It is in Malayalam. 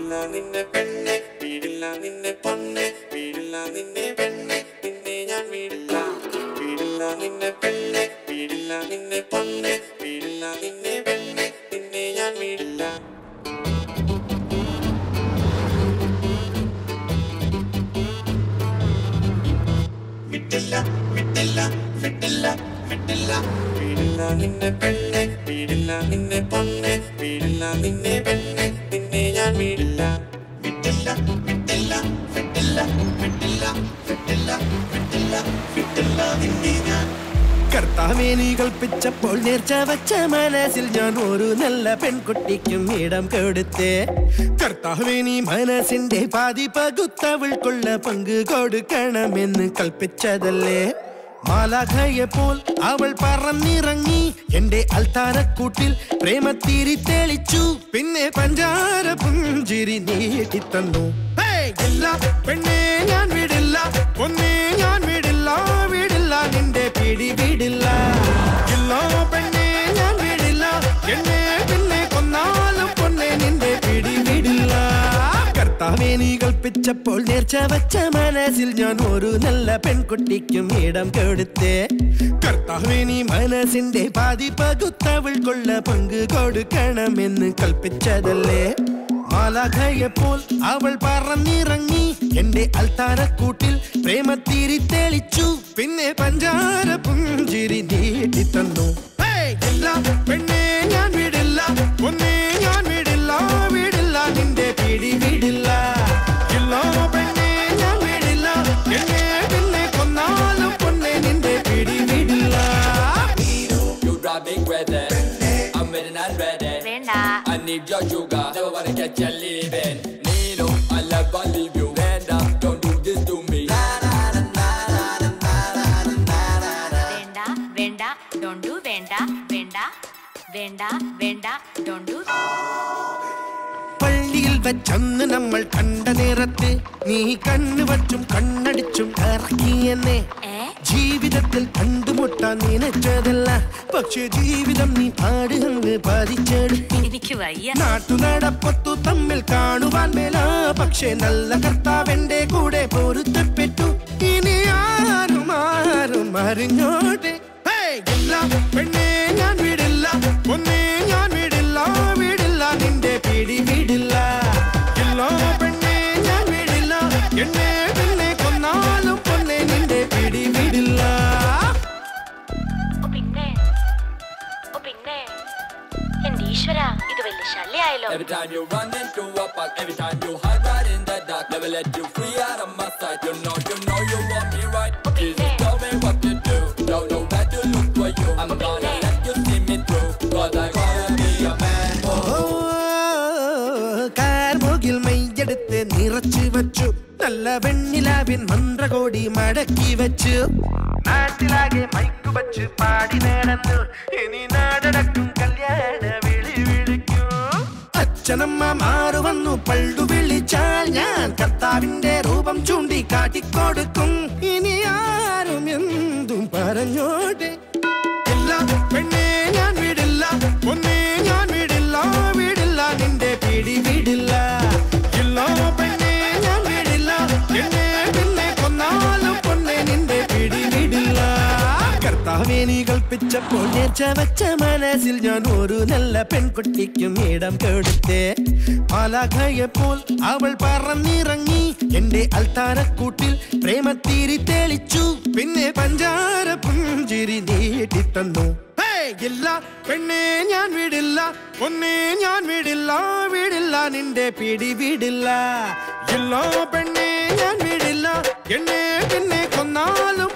വീടില്ല നിന്നെ പെണ്ണെ വീടില്ല നിന്നെ പൊന്നെ വീടില്ല നിന്നെ പെണ്ണെ നിന്നെ ഞാൻ വീടില്ല വീടില്ല നിന്നെ പെണ്ണെ വീടില്ല നിന്നെ പൊന്നെ വീടില്ല നിന്നെ പെണ്ണെ നിന്നെ ഞാൻ വീടില്ല വിട്ടില്ല വിട്ടില്ല വിട്ടില്ല വിട്ടില്ല വീടില്ല നിന്നെ പെണ്ണെ വീടില്ല നിന്നെ പൊന്നെ വീടില്ല നിന്നെ പെണ്ണെ നിന്നെ ഞാൻ വീടില്ല വിട്ടില്ല വിട്ടില്ല വിട്ടില്ല വിട്ടില്ല വിട്ടില്ല വിട്ടില്ല വിട്ടില്ല നിന്നെ ഞാൻ കർത്താവേ നീ കൽപ്പിച്ചപ്പോൾ നേർച്ച വച്ച മനസ്സിൽ ഞാൻ ഒരു നല്ല പെൺകുട്ടിക്കും ഇടം കൊടുത്തേ കർത്താവേ നീ മനസ്സിന്റെ പാതി പകുത്തവൾക്കുള്ള പങ്ക് കൊടുക്കണമെന്ന് കൽപ്പിച്ചതല്ലേ മാലാഖയെ പോൽ അവൾ പറന്നിറങ്ങി എന്റെ അൽത്താരക്കൂട്ടിൽ പ്രേമത്തിരി തെളിച്ചു പിന്നെ പഞ്ചാര പുഞ്ചിരി നീട്ടിത്തന്നു ഹേയ്! ഇല്ല പെണ്ണെ ഞാൻ വിടില്ല ഒന്നേ ഞാൻ വിടില്ല വിടില്ല നിന്റെ പിടി വിടില്ല ഇല്ല പെണ്ണെ ഞാൻ വിടില്ല എന്നെ പിന്നെ കൊന്നാലും പൊന്നെ നിന്റെ പിടി വിടില്ല കർത്താവേ നീ കൽപ്പിച്ചപ്പോൾ നേർച്ച വച്ച മനസ്സിൽ ഞാൻ ഒരു നല്ല പെൺകുട്ടിക്കും ഇടം കൊടുത്തേ കർത്താവേ നീ മനസ്സിന്റെ പാതി പകുത്തവൾക്കുള്ള പങ്ക് കൊടുക്കണമെന്ന് കൽപ്പിച്ചതല്ലേ മാലാഖയെപ്പോൾ അവൾ പറന്നിറങ്ങി എന്റെ അൽത്താരക്കൂട്ടിൽ പ്രേമത്തിരി തെളിച്ചു പിന്നെ പഞ്ചാര പുഞ്ചിരി നീട്ടി തന്നു ഹേയ്! ഇല്ല പെണ്ണെ ഞാൻ വിടില്ല ഒന്നേ ഞാൻ വിടില്ല വിടില്ല നിന്റെ പിടി വിടില്ല ഇല്ല പെണ്ണെ ഞാൻ വിടില്ല എന്നെ പിന്നെ കൊന്നാലും പൊന്നെ നിന്റെ പിടി വിടില്ല You driving ready. I'm ready and ready. വേണ്ട I need your sugar. Never wanna get you leaving. Nino, I love I leave you. Vanda, don't do this to me. വേണ്ട വേണ്ട ഡോണ്ടു വേണ്ട വേണ്ട വേണ്ട വേണ്ട ഡോണ്ടു പള്ളിയിൽ വെച്ചന്ന് നമ്മൾ കണ്ട നേരത്ത് നീ കണ്ണു വച്ചും കണ്ണടിച്ചും ഇറക്കി എന്നെ ഏ ജീവിതത്തിൽ കണ്ടുമുട്ടാൻ നിനച്ചതല്ല പക്ഷെ ജീവിതം നീ പാട് അങ്ങ് പതിച്ചെടുത്തു എനിക്ക് വയ്യ നാട്ടുനടപ്പത്തു തമ്മിൽ കാണുവാൻ മേല പക്ഷെ നല്ല കർത്താവെന്റെ കൂടെ പൊരുത്തപ്പെട്ടു ഇനി ആരും ആരും അറിഞ്ഞോട്ടെ ഹേയ്! ഇല്ല പെണ്ണെ ഞാൻ വിടില്ല ഒന്നേ ഞാൻ വിടില്ല വിടില്ല നിന്റെ പിടി വിടില്ല ഇല്ല പെണ്ണെ ഞാൻ വിടില്ല എന്നെ പിന്നെ കൊന്നാലും പൊന്നെ നിന്റെ പിടി വിടില്ല ഓ പിന്നെ ഓ പിന്നെ എന്റെ ഈശ്വര ഇത് വലിയ ശല്യായല്ലോ Every time you run into a park, every time you hide right in the dark, never let you free out of my sight. You know, you know you want me right. Jesus tell me what to do. Don't know where to look for you. I'm gonna let you see me through. Cause I wanna be a man. Oh. കാർമുകിൽ മൈയെടുത്ത് നിറച്ചു വച്ചു നല്ല വെണ്ണിലാവിൻ മന്ത്രകോടി മടക്കി വെച്ചു നാട്ടിലാകെ മൈക്കു വച്ച് പാടി നടന്നു ഇനി നാടടക്കും കല്യാണ വിളി വിളിക്കൂ അച്ഛനമ്മ മാറു വന്നു പള്ളു വിളിച്ചാൽ ഞാൻ കർത്താവിന്റെ രൂപം ചൂണ്ടി കാട്ടിക്കൊടുക്കും ഇനി ആരും എന്തും പറഞ്ഞോട്ടെ ഇല്ല പെണ്ണെ ഞാൻ വിടില്ല ഒന്നേ ഞാൻ വിടില്ല വിടില്ല നിന്റെ പിടി വിടില്ല ഇല്ല പെണ്ണെ ഞാൻ വിടില്ല എന്നെ പിന്നെ കൊന്നാലും പൊന്നെ നിന്റെ പിടി വിടില്ല കർത്താവേ നീ കൽപ്പിച്ചപ്പോൾ നേർച്ച വച്ച മനസ്സിൽ ഞാൻ ഒരു നല്ല പെൺകുട്ടിക്കും ഇടം കൊടുത്തേ മാലാഖയെപ്പോൾ അവൾ പറന്നിറങ്ങി എന്റെ അൽത്താരക്കൂട്ടിൽ പ്രേമത്തിരി തെളിച്ചു പിന്നെ പഞ്ചാര പുഞ്ചിരി നീട്ടി തന്നു ഹേയ്! ഇല്ല പെണ്ണെ ഞാൻ വിടില്ല ഒന്നേ ഞാൻ വിടില്ല വിടില്ല നിന്റെ പിടി വിടില്ല ഇല്ല പെണ്ണെ ഞാൻ വിടില്ല എന്നെ പിന്നെ കൊന്നാലും